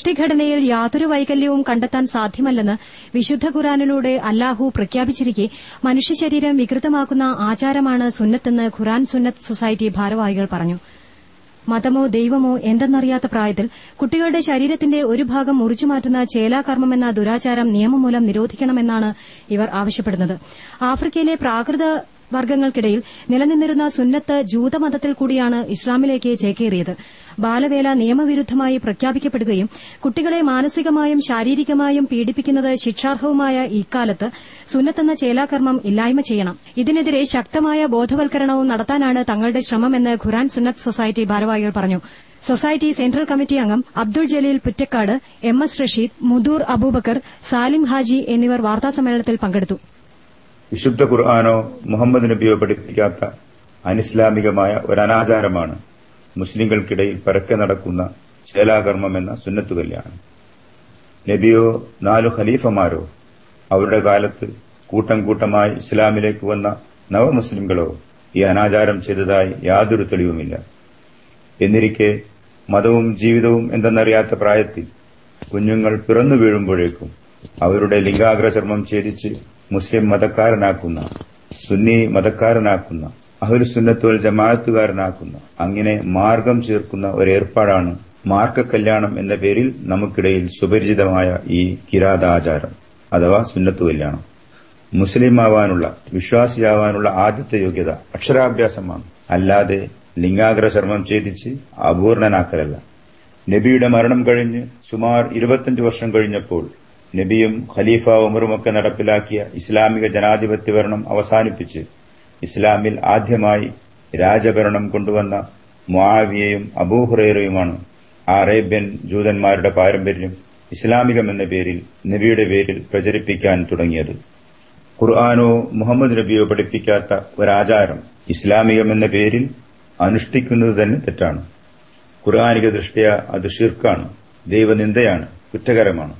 സൃഷ്ടിഘടനയിൽ യാതൊരു വൈകല്യവും കണ്ടെത്താൻ സാധ്യമല്ലെന്ന് വിശുദ്ധ ഖുറാനിലൂടെ അല്ലാഹു പ്രഖ്യാപിച്ചിരിക്കെ മനുഷ്യശരീരം വികൃതമാക്കുന്ന ആചാരമാണ് സുന്നത്തെന്ന് ഖുറാൻ സുന്നത്ത് സൊസൈറ്റി ഭാരവാഹികൾ പറഞ്ഞു മതമോ ദൈവമോ എന്തെന്നറിയാത്ത പ്രായത്തിൽ കുട്ടികളുടെ ശരീരത്തിന്റെ ഒരു ഭാഗം മുറിച്ചുമാറ്റുന്ന ചേലാകർമ്മമെന്ന ദുരാചാരം നിയമം മൂലം നിരോധിക്കണമെന്നാണ് ഇവർ ആവശ്യപ്പെടുന്നത് ആഫ്രിക്കയിലെ പ്രാകൃത വർഗ്ഗങ്ങൾക്കിടയിൽ നിലനിന്നിരുന്ന സുന്നത്ത് ജൂതമതത്തിൽ കൂടിയാണ് ഇസ്ലാമിലേക്ക് ചേക്കേറിയത് ബാലവേല നിയമവിരുദ്ധമായി പ്രഖ്യാപിക്കപ്പെടുകയും കുട്ടികളെ മാനസികമായും ശാരീരികമായും പീഡിപ്പിക്കുന്നത് ശിക്ഷാർഹവുമായ ഇക്കാലത്ത് സുന്നത്തെന്ന ചേലാകർമ്മം ഇല്ലായ്മ ചെയ്യണം ഇതിനെതിരെ ശക്തമായ ബോധവൽക്കരണവും നടത്താനാണ് തങ്ങളുടെ ശ്രമമെന്ന് ഖുറാൻ സുന്നത്ത് സൊസൈറ്റി ഭാരവാഹികൾ പറഞ്ഞു സൊസൈറ്റി സെൻട്രൽ കമ്മിറ്റി അംഗം അബ്ദുൾ ജലീൽ പുറ്റക്കാട് എം എസ് റഷീദ് മുദൂർ അബൂബക്കർ സാലിം ഹാജി എന്നിവർ വാർത്താസമ്മേളനത്തിൽ പങ്കെടുത്തു വിശുദ്ധ ഖുർആാനോ മുഹമ്മദ് നബിയോ പഠിപ്പിക്കാത്ത അനിസ്ലാമികമായ ഒരു അനാചാരമാണ് മുസ്ലിങ്ങൾക്കിടയിൽ പരക്കെ നടക്കുന്ന ചേലാകർമ്മം എന്ന സുന്നത്തു കല്യാണം നബിയോ നാലു ഖലീഫമാരോ അവരുടെ കാലത്ത് കൂട്ടം കൂട്ടമായി ഇസ്ലാമിലേക്ക് വന്ന നവമുസ്ലിംകളോ ഈ അനാചാരം ചെയ്തതായി യാതൊരു തെളിവുമില്ല എന്നിരിക്കെ മതവും ജീവിതവും എന്തെന്നറിയാത്ത പ്രായത്തിൽ കുഞ്ഞുങ്ങൾ പിറന്നു വീഴുമ്പോഴേക്കും അവരുടെ ലിംഗാഗ്രചർമ്മം ഛേദിച്ച് മുസ്ലിം മതക്കാരനാക്കുന്ന സുന്നി മതക്കാരനാക്കുന്ന അഹുൽസുന്നത്തുൽ ജമാഅത്തുകാരനാക്കുന്ന അങ്ങനെ മാർഗം ചേർക്കുന്ന ഒരു ഏർപ്പാടാണ് മാർക്ക കല്യാണം എന്ന പേരിൽ നമുക്കിടയിൽ സുപരിചിതമായ ഈ കിരാതാചാരം അഥവാ സുന്നത്തു കല്യാണം മുസ്ലിം ആവാനുള്ള വിശ്വാസിയാവാനുള്ള ആദ്യത്തെ യോഗ്യത അക്ഷരാഭ്യാസമാണ് അല്ലാതെ ലിംഗാഗ്രചർമ്മം ഛേദിച്ച് അപൂർണനാക്കലല്ല നബിയുടെ മരണം കഴിഞ്ഞ് സുമാർ ഇരുപത്തിയഞ്ച് വർഷം കഴിഞ്ഞപ്പോൾ നബിയും ഖലീഫ ഉമറുമൊക്കെ നടപ്പിലാക്കിയ ഇസ്ലാമിക ജനാധിപത്യ ഭരണം അവസാനിപ്പിച്ച് ഇസ്ലാമിൽ ആദ്യമായി രാജഭരണം കൊണ്ടുവന്ന മുആവിയയും അബൂഹുറൈറയുമാണ് ആ അറേബ്യൻ ജൂതന്മാരുടെ പാരമ്പര്യം ഇസ്ലാമികം എന്ന പേരിൽ നബിയുടെ പേരിൽ പ്രചരിപ്പിക്കാൻ തുടങ്ങിയത് ഖുർആാനോ മുഹമ്മദ് നബിയോ പഠിപ്പിക്കാത്ത ഒരാചാരം ഇസ്ലാമികം എന്ന പേരിൽ അനുഷ്ഠിക്കുന്നത് തന്നെ തെറ്റാണ് ഖുർആാനിക ദൃഷ്ടിയ അത് ഷിർക്കാണ് ദൈവനിന്ദയാണ് കുറ്റകരമാണ്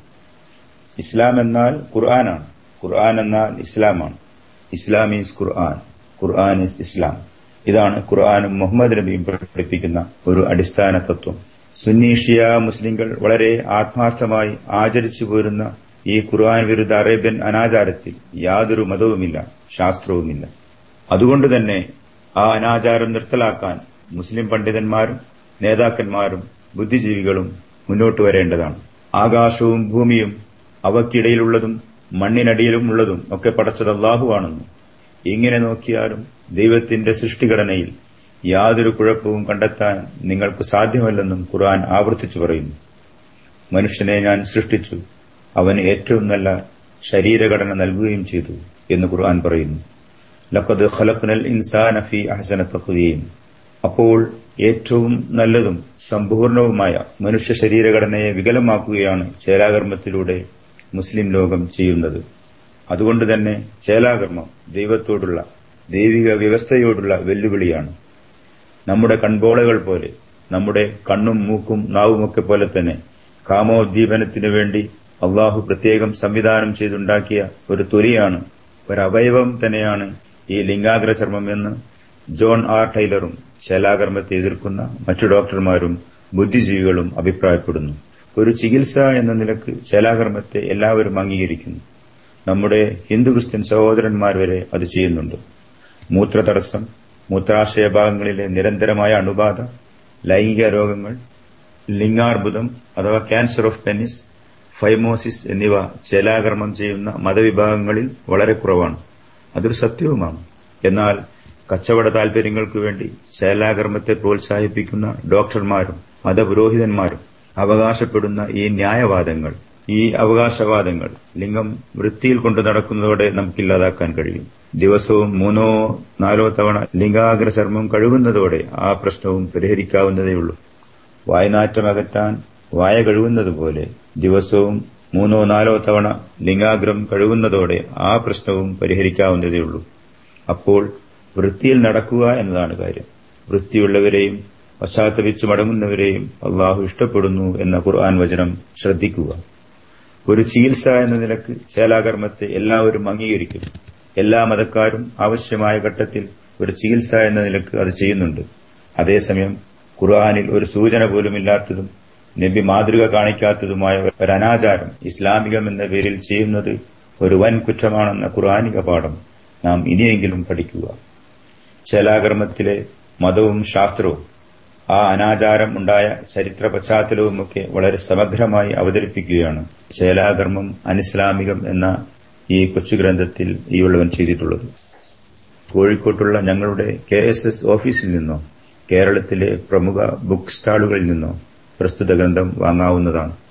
ഇസ്ലാം എന്നാൽ ഖുർആനാണ് ഖുർആൻ എന്നാൽ ഇസ്ലാമാണ് ഇസ്ലാം ഈസ് ഖുർആൻ ഖുർആൻ ഈസ് ഇസ്ലാം ഇതാണ് ഖുർആാനും മുഹമ്മദ് നബിയും പഠിപ്പിക്കുന്ന ഒരു അടിസ്ഥാന തത്വം സുന്നി ഷിയ മുസ്ലിങ്ങൾ വളരെ ആത്മാർത്ഥമായി ആചരിച്ചു പോരുന്ന ഈ ഖുർആൻ വിരുദ്ധ അറേബ്യൻ അനാചാരത്തിൽ യാതൊരു മതവുമില്ല ശാസ്ത്രവുമില്ല അതുകൊണ്ട് തന്നെ ആ അനാചാരം നിർത്തലാക്കാൻ മുസ്ലിം പണ്ഡിതന്മാരും നേതാക്കന്മാരും ബുദ്ധിജീവികളും മുന്നോട്ട് വരേണ്ടതാണ് ആകാശവും ഭൂമിയും അവയ്ക്കിടയിലുള്ളതും മണ്ണിനടിയിലുമുള്ളതും ഒക്കെ പടച്ചത് അള്ളാഹുവാണെന്നും ഇങ്ങനെ നോക്കിയാലും ദൈവത്തിന്റെ സൃഷ്ടിഘടനയിൽ യാതൊരു കുഴപ്പവും കണ്ടെത്താൻ നിങ്ങൾക്ക് സാധ്യമല്ലെന്നും ഖുർആൻ ആവർത്തിച്ചു പറയുന്നു മനുഷ്യനെ ഞാൻ സൃഷ്ടിച്ചു അവന് ഏറ്റവും നല്ല ശരീരഘടന നൽകുകയും ചെയ്തു എന്ന് ഖുർആൻ പറയുന്നു ലഖദ് ഖലഖ്നൽ ഇൻസാന ഫി അഹ്സന തഖ്വീം അപ്പോൾ ഏറ്റവും നല്ലതും സമ്പൂർണവുമായ മനുഷ്യ ശരീരഘടനയെ വികലമാക്കുകയാണ് ചേലാകർമ്മത്തിലൂടെ മുസ്ലിം ലോകം ചെയ്യുന്നത് അതുകൊണ്ട് തന്നെ ചേലാകർമ്മം ദൈവത്തോടുള്ള ദൈവിക വ്യവസ്ഥയോടുള്ള വെല്ലുവിളിയാണ് നമ്മുടെ കൺപോളകൾ പോലെ നമ്മുടെ കണ്ണും മൂക്കും നാവുമൊക്കെ പോലെ തന്നെ കാമോദ്ദീപനത്തിനു വേണ്ടി അള്ളാഹു പ്രത്യേകം സംവിധാനം ചെയ്തുണ്ടാക്കിയ ഒരു തൊലിയാണ് ഒരവയവം തന്നെയാണ് ഈ ലിംഗാഗ്രചർമ്മം എന്ന് ജോൺ ആർ ടൈലറും ശലാകർമ്മത്തെ എതിർക്കുന്ന മറ്റു ഡോക്ടർമാരും ബുദ്ധിജീവികളും അഭിപ്രായപ്പെടുന്നു ഒരു ചികിത്സ എന്ന നിലക്ക് ശലാകർമ്മത്തെ എല്ലാവരും അംഗീകരിക്കുന്നു നമ്മുടെ ഹിന്ദു ക്രിസ്ത്യൻ സഹോദരന്മാർ വരെ അത് ചെയ്യുന്നുണ്ട് മൂത്രതടസ്സം മൂത്രാശയ ഭാഗങ്ങളിലെ നിരന്തരമായ അണുബാധ ലൈംഗിക രോഗങ്ങൾ ലിംഗാർബുദം അഥവാ ക്യാൻസർ ഓഫ് പെനിസ് ഫൈമോസിസ് എന്നിവ ചേലാകർമ്മം ചെയ്യുന്ന മതവിഭാഗങ്ങളിൽ വളരെ കുറവാണ് അതൊരു സത്യവുമാണ് എന്നാൽ കച്ചവട താൽപര്യങ്ങൾക്ക് വേണ്ടി ശൈലാകർമ്മത്തെ പ്രോത്സാഹിപ്പിക്കുന്ന ഡോക്ടർമാരും മതപുരോഹിതന്മാരും അവകാശപ്പെടുന്ന ഈ ന്യായവാദങ്ങൾ ഈ അവകാശവാദങ്ങൾ ലിംഗം വൃത്തിയിൽ കൊണ്ടു നടക്കുന്നതോടെ നമുക്കില്ലാതാക്കാൻ കഴിയും ദിവസവും മൂന്നോ നാലോ തവണ ലിംഗാഗ്രചർമ്മം കഴുകുന്നതോടെ ആ പ്രശ്നവും പരിഹരിക്കാവുന്നതേയുള്ളൂ വായനാറ്റം അകറ്റാൻ വായ കഴുകുന്നതുപോലെ ദിവസവും മൂന്നോ നാലോ തവണ ലിംഗാഗ്രം കഴുകുന്നതോടെ ആ പ്രശ്നവും പരിഹരിക്കാവുന്നതേയുള്ളൂ അപ്പോൾ വൃത്തിയിൽ നടക്കുക എന്നതാണ് കാര്യം വൃത്തിയുള്ളവരെയും പശ്ചാത്തപിച്ചു മടങ്ങുന്നവരെയും അള്ളാഹു ഇഷ്ടപ്പെടുന്നു എന്ന ഖുർആൻ വചനം ശ്രദ്ധിക്കുക ഒരു ചികിത്സ എന്ന നിലക്ക് ശേലാകർമ്മത്തെ എല്ലാവരും അംഗീകരിക്കുന്നു എല്ലാ മതക്കാരും ആവശ്യമായ ഘട്ടത്തിൽ ഒരു ചികിത്സ എന്ന നിലക്ക് അത് ചെയ്യുന്നുണ്ട് അതേസമയം ഖുർആാനിൽ ഒരു സൂചന പോലുമില്ലാത്തതും നബി മാതൃക കാണിക്കാത്തതുമായ ഒരു അനാചാരം ഇസ്ലാമികം എന്ന പേരിൽ ചെയ്യുന്നത് ഒരു വൻ കുറ്റമാണെന്ന ഖുർആാനിക പാഠം നാം ഇനിയെങ്കിലും പഠിക്കുക ശേലാകർമ്മത്തിലെ മതവും ശാസ്ത്രവും ആ അനാചാരം ഉണ്ടായ ചരിത്ര പശ്ചാത്തലവുമൊക്കെ വളരെ സമഗ്രമായി അവതരിപ്പിക്കുകയാണ് ശേലാകർമ്മം അനിസ്ലാമികം എന്ന ഈ കൊച്ചു ഗ്രന്ഥത്തിൽ ഈ ഉള്ളവൻ ചെയ്തിട്ടുള്ളത് കോഴിക്കോട്ടുള്ള ഞങ്ങളുടെ കെ എസ് എസ് ഓഫീസിൽ നിന്നോ കേരളത്തിലെ പ്രമുഖ ബുക്ക് സ്റ്റാളുകളിൽ നിന്നോ പ്രസ്തുത ഗ്രന്ഥം വാങ്ങാവുന്നതാണ്